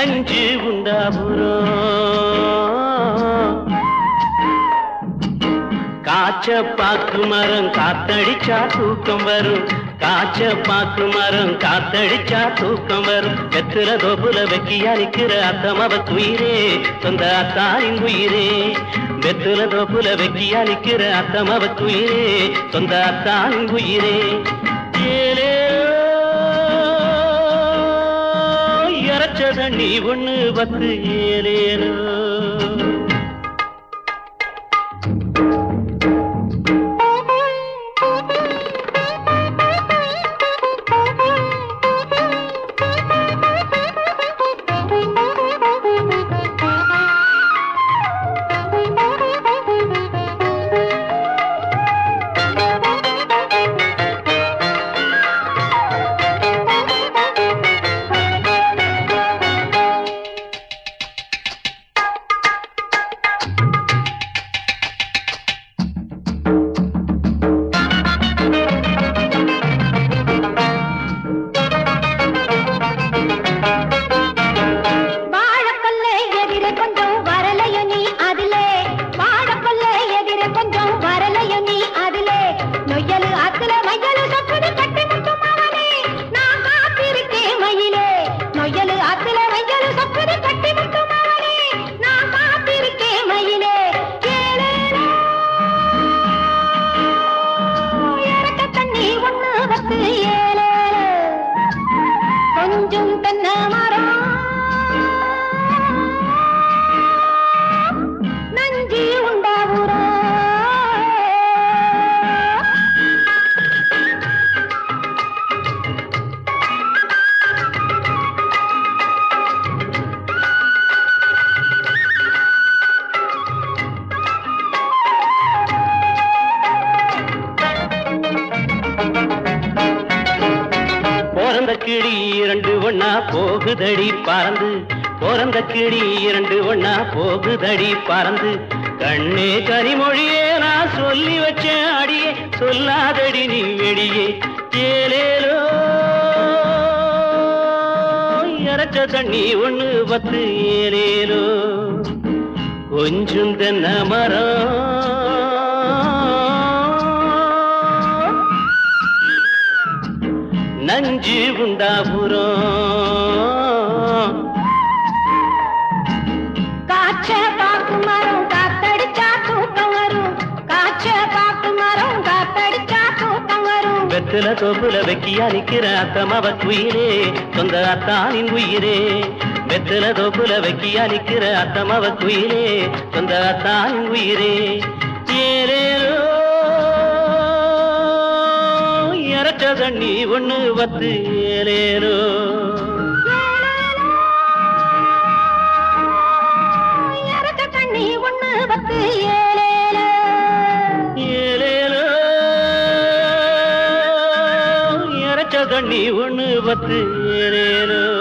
நஞ்சு உண்டாபுரோ காய்ச்ச பாக்கு மரம் காத்தடிச்சா தூக்கம் வரும் காய்ச்ச பாக்கு மரம் காத்தடிச்சா தூக்கம் வரும் வெத்திர தோப்புல வெக்கியா நிக்கிற அத்தமவ குயிரே சொந்த அத்தானின் உயிரே வெத்திர தோப்புல வெக்கியா நிக்கிற அத்தமவ குயிரே சொந்த அத்தானின் உயிரே ஏலே இறச்ச தண்ணி ஒண்ணு பத்து ஏலேனோ வாழக்கொல்லை எதிரே கொஞ்சம் வரலையோ நீ அதிலே வாழக்கொல்லை எதிரே கொஞ்சம் வரலையோ நீ அதிலே நொய்யலு ஆத்துல மையலு சப்புடு கட்டி முட்டும் அவனே நான் காத்திருக்கேன் மயிலே நொய்யலு ஆத்துல மையலு சப்புடு கட்டி முட்டும் அவனே நான் காத்திருக்கேன் மயிலே ஏலேலோ இறக்க தண்ணி ஒண்ணு பத்து ஏலேலோ கொஞ்சம் தென்னை மரம் நஞ்சி உண்டாவுரோ பிறந்த கிளி இரண்டு ஒண்ணா போகுதடி பறந்து பிறந்த கிளி இரண்டு ஒண்ணா போகுதடி பறந்து கண்ணே கனிமொழியே நான் சொல்லி வச்சேன் அடியே சொல்லாதடி நீ வெளியே ஏலேலோ இறச்ச தண்ணி ஒண்ணு பத்து ஏலேலோ கொஞ்சம் தென்னை மரம் நஞ்சு உண்டாபுரம் காய்ச்ச பாக்கு மரம் காத்தடிச்சா தூக்கம் வரும் காய்ச்ச பாக்கு மரம் காத்தடிச்சா தூக்கம் வரும் வெத்தில தோப்புல வெக்கியா நிக்கிற அத்தமவ குயிரே சொந்த அத்தானின் உயிரே வெத்தில தோப்புல வெக்கியா நிக்கிற அத்தமவ குயிரே சொந்த அத்தானின் உயிரே ஏலேலோ இறச்ச தண்ணி ஒண்ணு பத்து ஏலேலோ இறக்க தண்ணி ஒண்ணு பத்து ஏழேழு ஏலேலோ இறச்ச தண்ணி ஒண்ணு பத்து ஏலேலோ